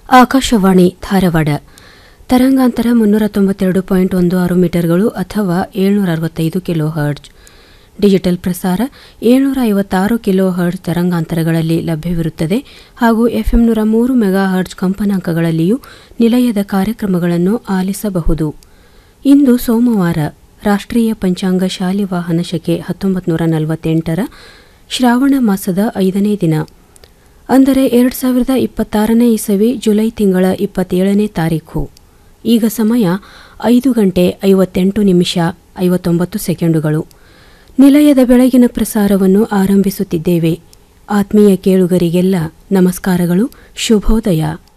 ಆಕಾಶವಾಣಿ ಧಾರವಾಡ ತರಂಗಾಂತರ ಮುನ್ನೂರ ತೊಂಬತ್ತೆರಡು ಪಾಯಿಂಟ್ ಒಂದು ಆರು ಮೀಟರ್ಗಳು ಅಥವಾ ಏಳ್ನೂರ ಅರವತ್ತೈದು ಕಿಲೋ ಹರ್ಟ್ಜ್ ಡಿಜಿಟಲ್ ಪ್ರಸಾರ ಏಳ್ನೂರ ಐವತ್ತಾರು ಕಿಲೋ ಹರ್ಟ್ಜ್ ತರಂಗಾಂತರಗಳಲ್ಲಿ ಲಭ್ಯವಿರುತ್ತದೆ ಹಾಗೂ ಎಫ್ಎಂ ನೂರ ಮೂರು ಮೆಗಾ ಹರ್ಟ್ಜ್ ಕಂಪನಾಂಕಗಳಲ್ಲಿಯೂ ನಿಲಯದ ಕಾರ್ಯಕ್ರಮಗಳನ್ನು ಆಲಿಸಬಹುದು ಇಂದು ಸೋಮವಾರ ರಾಷ್ಟ್ರೀಯ ಪಂಚಾಂಗ ಶಾಲಿವಾಹನ ಶಕೆ ಹತ್ತೊಂಬತ್ತು ನೂರ ನಲವತ್ತೆಂಟರ ಶ್ರಾವಣ ಮಾಸದ ಐದನೇ ದಿನ ಅಂದರೆ ಎರಡು ಸಾವಿರದ ಇಪ್ಪತ್ತಾರನೇ ಇಸವಿ ಜುಲೈ ತಿಂಗಳ ಇಪ್ಪತ್ತೇಳನೇ ತಾರೀಖು ಈಗ ಸಮಯ ಐದು ಗಂಟೆ ಐವತ್ತೆಂಟು ನಿಮಿಷ ಐವತ್ತೊಂಬತ್ತು ಸೆಕೆಂಡುಗಳು ನಿಲಯದ ಬೆಳಗಿನ ಪ್ರಸಾರವನ್ನು ಆರಂಭಿಸುತ್ತಿದ್ದೇವೆ ಆತ್ಮೀಯ ಕೇಳುಗರಿಗೆಲ್ಲ ನಮಸ್ಕಾರಗಳು ಶುಭೋದಯ